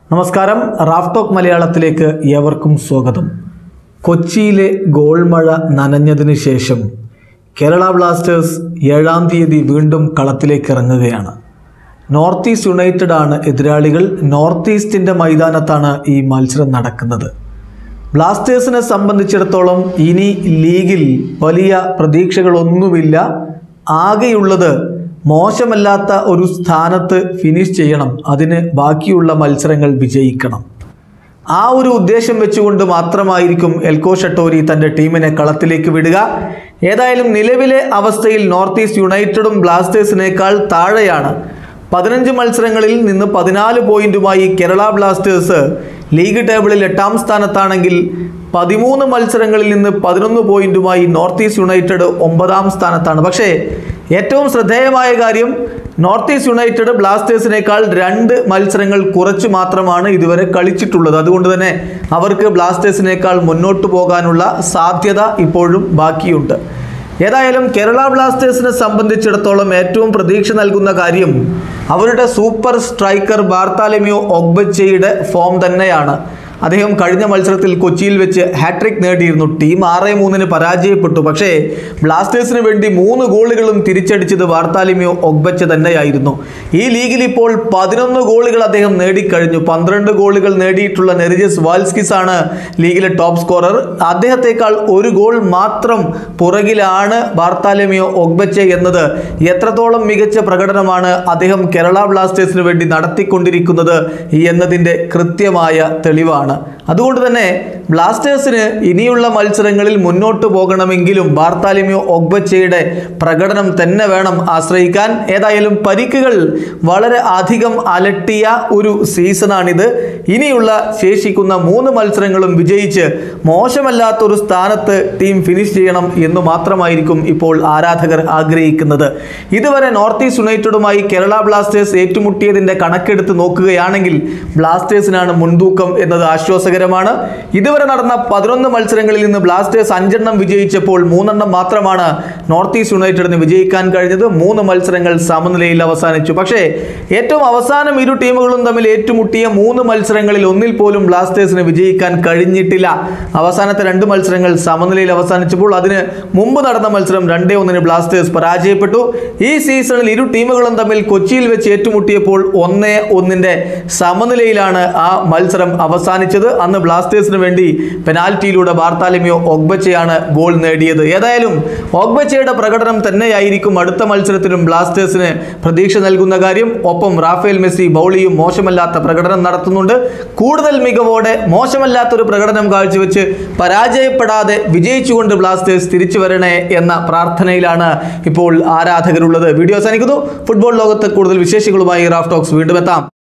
നമസ്കാരം Raf talk മലയാളത്തിലേക്ക് ഏവർക്കും സ്വാഗതം കൊച്ചിയിലെ ഗോൾ മഴ നനഞ്ഞതിന് ശേഷം കേരള ബ്ലാസ്റ്റേഴ്സ് ഏഴാം തീയതി വീണ്ടും കളത്തിലേക്ക് ഇറങ്ങുകയാണ് നോർത്ത് ഈസ്റ്റ് യുണൈറ്റഡ് ആണ് എതിരാളികൾ നോർത്ത് ഈസ്റ്റിൻ്റെ മൈതാനത്താണ് ഈ മത്സരം നടക്കുന്നത് ബ്ലാസ്റ്റേഴ്സിനെ സംബന്ധിച്ചിടത്തോളം ഇനി ലീഗിൽ വലിയ പ്രതീക്ഷകളൊന്നുമില്ല ആകെയുള്ളത് മോശമല്ലാത്ത ഒരു സ്ഥാനത്ത് ഫിനിഷ് ചെയ്യണം അതിന് ബാക്കിയുള്ള മത്സരങ്ങൾ വിജയിക്കണം ആ ഒരു ഉദ്ദേശം വെച്ചുകൊണ്ട് മാത്രമായിരിക്കും എൽക്കോ ഷട്ടോരി തൻ്റെ ടീമിനെ കളത്തിലേക്ക് വിടുക ഏതായാലും നിലവിലെ അവസ്ഥയിൽ നോർത്ത് ഈസ്റ്റ് യുണൈറ്റഡും ബ്ലാസ്റ്റേഴ്സിനേക്കാൾ താഴെയാണ് പതിനഞ്ച് മത്സരങ്ങളിൽ നിന്ന് പതിനാല് പോയിന്റുമായി കേരള ബ്ലാസ്റ്റേഴ്സ് ലീഗ് ടേബിളിൽ എട്ടാം സ്ഥാനത്താണെങ്കിൽ പതിമൂന്ന് മത്സരങ്ങളിൽ നിന്ന് പതിനൊന്ന് പോയിന്റുമായി നോർത്ത് ഈസ്റ്റ് യുണൈറ്റഡ് ഒമ്പതാം സ്ഥാനത്താണ് പക്ഷേ ഏറ്റവും ശ്രദ്ധേയമായ കാര്യം നോർത്ത് ഈസ്റ്റ് യുണൈറ്റഡ് ബ്ലാസ്റ്റേഴ്സിനേക്കാൾ രണ്ട് മത്സരങ്ങൾ കുറച്ച് മാത്രമാണ് ഇതുവരെ കളിച്ചിട്ടുള്ളത് അതുകൊണ്ട് തന്നെ അവർക്ക് ബ്ലാസ്റ്റേഴ്സിനേക്കാൾ മുന്നോട്ട് പോകാനുള്ള സാധ്യത ഇപ്പോഴും ബാക്കിയുണ്ട് ഏതായാലും കേരള ബ്ലാസ്റ്റേഴ്സിനെ സംബന്ധിച്ചിടത്തോളം ഏറ്റവും പ്രതീക്ഷ നൽകുന്ന കാര്യം അവരുടെ സൂപ്പർ സ്ട്രൈക്കർ ബാർത്താലിമിയോ ഒഗ്ബച്ചയുടെ ഫോം തന്നെയാണ് അദ്ദേഹം കഴിഞ്ഞ മത്സരത്തിൽ കൊച്ചിയിൽ വെച്ച് ഹാട്രിക് നേടിയിരുന്നു ടീം ആറ് മൂന്നിന് പരാജയപ്പെട്ടു പക്ഷേ ബ്ലാസ്റ്റേഴ്സിന് വേണ്ടി മൂന്ന് ഗോളുകളും തിരിച്ചടിച്ചത് വാർത്താലിമിയോ ഒഗ്ബച്ച തന്നെയായിരുന്നു ഈ ലീഗിൽ ഇപ്പോൾ പതിനൊന്ന് ഗോളുകൾ അദ്ദേഹം നേടിക്കഴിഞ്ഞു പന്ത്രണ്ട് ഗോളുകൾ നേടിയിട്ടുള്ള നെറിജസ് വാൽസ്കിസ് ആണ് ലീഗിലെ ടോപ്പ് സ്കോറർ അദ്ദേഹത്തെക്കാൾ ഒരു ഗോൾ മാത്രം പുറകിലാണ് വാർത്താലിമിയോ ഒഗ്ബച്ച എന്നത് എത്രത്തോളം മികച്ച പ്രകടനമാണ് അദ്ദേഹം കേരള ബ്ലാസ്റ്റേഴ്സിന് വേണ്ടി നടത്തിക്കൊണ്ടിരിക്കുന്നത് എന്നതിൻ്റെ കൃത്യമായ തെളിവാണ് അതുകൊണ്ട് തന്നെ ബ്ലാസ്റ്റേഴ്സിന് ഇനിയുള്ള മത്സരങ്ങളിൽ മുന്നോട്ട് പോകണമെങ്കിലും ബാർത്താലിമിയോ ഒഗ്ബച്ചയുടെ പ്രകടനം തന്നെ വേണം ആശ്രയിക്കാൻ ഏതായാലും പരിക്കുകൾ വളരെ അധികം അലട്ടിയ ഒരു സീസണാണിത് ഇനിയുള്ള ശേഷിക്കുന്ന മൂന്ന് മത്സരങ്ങളും വിജയിച്ച് മോശമല്ലാത്തൊരു സ്ഥാനത്ത് ടീം ഫിനിഷ് ചെയ്യണം എന്ന് മാത്രമായിരിക്കും ഇപ്പോൾ ആരാധകർ ആഗ്രഹിക്കുന്നത് ഇതുവരെ നോർത്ത് ഈസ്റ്റ് യുണൈറ്റഡുമായി കേരള ബ്ലാസ്റ്റേഴ്സ് ഏറ്റുമുട്ടിയതിൻ്റെ കണക്കെടുത്ത് നോക്കുകയാണെങ്കിൽ ബ്ലാസ്റ്റേഴ്സിനാണ് മുൻതൂക്കം എന്നത് ആശ്വാസകരമാണ് ഇതുവരെ നടന്ന പതിനൊന്ന് മത്സരങ്ങളിൽ നിന്ന് ബ്ലാസ്റ്റേഴ്സ് അഞ്ചെണ്ണം വിജയിച്ചപ്പോൾ മൂന്നെണ്ണം മാത്രമാണ് നോർത്ത് ഈസ്റ്റ് യുണൈറ്റഡിന് വിജയിക്കാൻ കഴിഞ്ഞത് മൂന്ന് മത്സരങ്ങൾ സമനിലയിൽ അവസാനിച്ചു പക്ഷേ ഏറ്റവും അവസാനം ഇരു ടീമുകളും തമ്മിൽ ഏറ്റുമുട്ടിയ മൂന്ന് മത്സരങ്ങളിൽ ഒന്നിൽ പോലും ബ്ലാസ്റ്റേഴ്സിന് വിജയിക്കാൻ കഴിഞ്ഞിട്ടില്ല അവസാനത്തെ രണ്ട് മത്സരങ്ങൾ സമനിലയിൽ അവസാനിച്ചപ്പോൾ അതിന് മുമ്പ് നടന്ന മത്സരം രണ്ടേ ഒന്നിന് ബ്ലാസ്റ്റേഴ്സ് പരാജയപ്പെട്ടു ഈ സീസണിൽ ഇരു ടീമുകളും തമ്മിൽ കൊച്ചിയിൽ വെച്ച് ഏറ്റുമുട്ടിയപ്പോൾ ഒന്നേ ഒന്നിന്റെ സമനിലയിലാണ് ആ മത്സരം അവസാനിച്ചത് അന്ന് ബ്ലാസ്റ്റേഴ്സിന് വേണ്ടി പെനാൽറ്റിയിലൂടെ ബാർത്താലിമിയോ ഒഗ്ബച്ചയാണ് ഗോൾ നേടിയത് ഏതായാലും ഒഗ്ബച്ചയുടെ പ്രകടനം തന്നെയായിരിക്കും അടുത്ത മത്സരത്തിലും ബ്ലാസ്റ്റേഴ്സിന് പ്രതീക്ഷ നൽകുന്ന കാര്യം ഒപ്പം റാഫേൽ മെസ്സി ബൗളിയും മോശമല്ലാത്ത പ്രകടനം നടത്തുന്നുണ്ട് കൂടുതൽ മികവോടെ മോശമല്ലാത്തൊരു പ്രകടനം കാഴ്ചവെച്ച് പരാജയപ്പെടാതെ വിജയിച്ചുകൊണ്ട് ബ്ലാസ്റ്റേഴ്സ് തിരിച്ചു വരണേ എന്ന പ്രാർത്ഥനയിലാണ് ഇപ്പോൾ ആരാധകരുള്ളത് വീഡിയോ അവസാനിക്കുന്നു ഫുട്ബോൾ ലോകത്ത് കൂടുതൽ വിശേഷങ്ങളുമായി റാഫ് ടോക്സ് വീണ്ടും എത്താം